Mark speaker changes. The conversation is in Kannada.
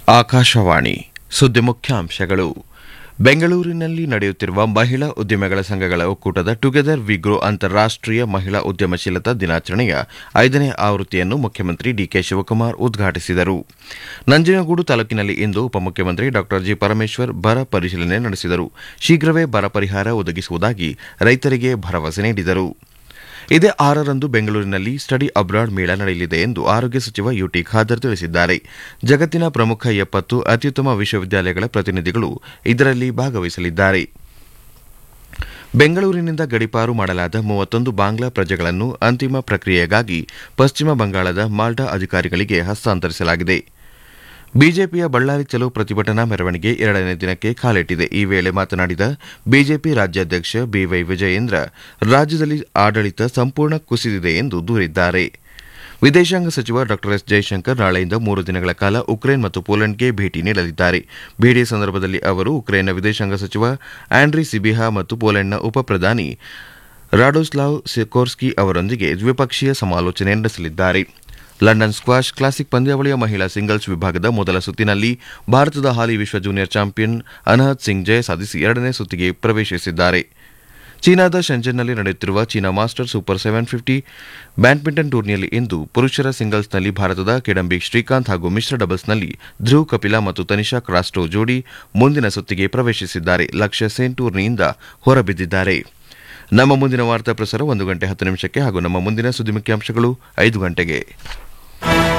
Speaker 1: ಆಕಾಶವಾಣಿ ಸುದ್ದಿ ಮುಖ್ಯಾಂಶಗಳು ಬೆಂಗಳೂರಿನಲ್ಲಿ ನಡೆಯುತ್ತಿರುವ ಮಹಿಳಾ ಉದ್ಯಮಿಗಳ ಸಂಘಗಳ ಒಕ್ಕೂಟದ ಟುಗೆದರ್ ವಿ ಗ್ರೋ ಅಂತಾರಾಷ್ಟೀಯ ಮಹಿಳಾ ಉದ್ಯಮಶೀಲತಾ ದಿನಾಚರಣೆಯ ಐದನೇ ಆವೃತ್ತಿಯನ್ನು ಮುಖ್ಯಮಂತ್ರಿ ಡಿಕೆ ಶಿವಕುಮಾರ್ ಉದ್ಘಾಟಿಸಿದರು ನಂಜನಗೂಡು ತಾಲೂಕಿನಲ್ಲಿ ಇಂದು ಉಪಮುಖ್ಯಮಂತ್ರಿ ಡಾ ಜಿ ಪರಮೇಶ್ವರ್ ಬರ ಪರಿಶೀಲನೆ ನಡೆಸಿದರು ಶೀಘ್ರವೇ ಬರ ಪರಿಹಾರ ಒದಗಿಸುವುದಾಗಿ ರೈತರಿಗೆ ಭರವಸೆ ನೀಡಿದರು ಇದೇ ಆರರಂದು ಬೆಂಗಳೂರಿನಲ್ಲಿ ಸ್ಟಡಿ ಅಬ್ರಾಡ್ ಮೇಳ ನಡೆಯಲಿದೆ ಎಂದು ಆರೋಗ್ಯ ಸಚಿವ ಯುಟಿ ಖಾದರ್ ತಿಳಿಸಿದ್ದಾರೆ ಜಗತ್ತಿನ ಪ್ರಮುಖ ಎಪ್ಪತ್ತು ಅತ್ಯುತ್ತಮ ವಿಶ್ವವಿದ್ಯಾಲಯಗಳ ಪ್ರತಿನಿಧಿಗಳು ಇದರಲ್ಲಿ ಭಾಗವಹಿಸಲಿದ್ದಾರೆ ಬೆಂಗಳೂರಿನಿಂದ ಗಡಿಪಾರು ಮಾಡಲಾದ ಮೂವತ್ತೊಂದು ಬಾಂಗ್ಲಾ ಪ್ರಜೆಗಳನ್ನು ಅಂತಿಮ ಪ್ರಕ್ರಿಯೆಗಾಗಿ ಪಶ್ಚಿಮ ಬಂಗಾಳದ ಮಾಲ್ಟಾ ಅಧಿಕಾರಿಗಳಿಗೆ ಹಸ್ತಾಂತರಿಸಲಾಗಿದೆ ಬಿಜೆಪಿಯ ಬಳ್ಳಾರಿ ಚಲೋ ಪ್ರತಿಭಟನಾ ಮೆರವಣಿಗೆ ಎರಡನೇ ದಿನಕ್ಕೆ ಕಾಲಿಟ್ಟಿದೆ ಈ ವೇಳೆ ಮಾತನಾಡಿದ ಬಿಜೆಪಿ ರಾಜ್ಯಾಧ್ಯಕ್ಷ ಬಿವೈ ವಿಜಯೇಂದ್ರ ರಾಜ್ಯದಲ್ಲಿ ಆಡಳಿತ ಸಂಪೂರ್ಣ ಕುಸಿದಿದೆ ಎಂದು ದೂರಿದ್ದಾರೆ ವಿದೇಶಾಂಗ ಸಚಿವ ಡಾ ಎಸ್ ಜೈಶಂಕರ್ ನಾಳೆಯಿಂದ ಮೂರು ದಿನಗಳ ಕಾಲ ಉಕ್ರೇನ್ ಮತ್ತು ಪೋಲೆಂಡ್ಗೆ ಭೇಟಿ ನೀಡಲಿದ್ದಾರೆ ಭೇಟಿಯ ಸಂದರ್ಭದಲ್ಲಿ ಅವರು ಉಕ್ರೇನ್ನ ವಿದೇಶಾಂಗ ಸಚಿವ ಆಂಡ್ರಿ ಸಿಬಿಹಾ ಮತ್ತು ಪೋಲೆಂಡ್ನ ಉಪ ಪ್ರಧಾನಿ ರಾಡೋಸ್ಲಾವ್ ಸಿಕೋರ್ಸ್ಕಿ ಅವರೊಂದಿಗೆ ದ್ವಿಪಕ್ಷೀಯ ಸಮಾಲೋಚನೆ ನಡೆಸಲಿದ್ದಾರೆ ಲಂಡನ್ ಸ್ಕ್ವಾಷ್ ಕ್ಲಾಸಿಕ್ ಪಂದ್ಯಾವಳಿಯ ಮಹಿಳಾ ಸಿಂಗಲ್ಸ್ ವಿಭಾಗದ ಮೊದಲ ಸುತ್ತಿನಲ್ಲಿ ಭಾರತದ ಹಾಲಿ ವಿಶ್ವ ಜೂನಿಯರ್ ಚಾಂಪಿಯನ್ ಅನಹತ್ ಸಿಂಗ್ ಜಯ ಸಾಧಿಸಿ ಎರಡನೇ ಸುತ್ತಿಗೆ ಪ್ರವೇಶಿಸಿದ್ದಾರೆ ಚೀನಾದ ಶೆಂಜನ್ನಲ್ಲಿ ನಡೆಯುತ್ತಿರುವ China master super seven fifty badminton ಟೂರ್ನಿಯಲ್ಲಿ ಇಂದು ಪುರುಷರ ಸಿಂಗಲ್ಸ್ನಲ್ಲಿ ಭಾರತದ ಕಿಡಂಬಿ ಶ್ರೀಕಾಂತ್ ಹಾಗೂ ಮಿಶ್ರ ಡಬಲ್ಸ್ನಲ್ಲಿ ಧ್ರುವ್ ಕಪಿಲಾ ಮತ್ತು ತನಿಷಾ ಕ್ರಾಸ್ಟೋ ಜೋಡಿ ಮುಂದಿನ ಸುತ್ತಿಗೆ ಪ್ರವೇಶಿಸಿದ್ದಾರೆ ಲಕ್ಷ್ಯ ಸೇನ್ ಟೂರ್ನಿಯಿಂದ ಹೊರಬಿದ್ದಿದ್ದಾರೆ ನಮ್ಮ ಮುಂದಿನ ವಾರ್ತಾ ಪ್ರಸಾರ ಒಂದು ಗಂಟೆ ಹತ್ತು ನಿಮಿಷಕ್ಕೆ ಹಾಗೂ ನಮ್ಮ ಮುಂದಿನ ಸುದ್ದಿ ಮುಖ್ಯಾಂಶಗಳು ಐದು ಗಂಟೆಗೆ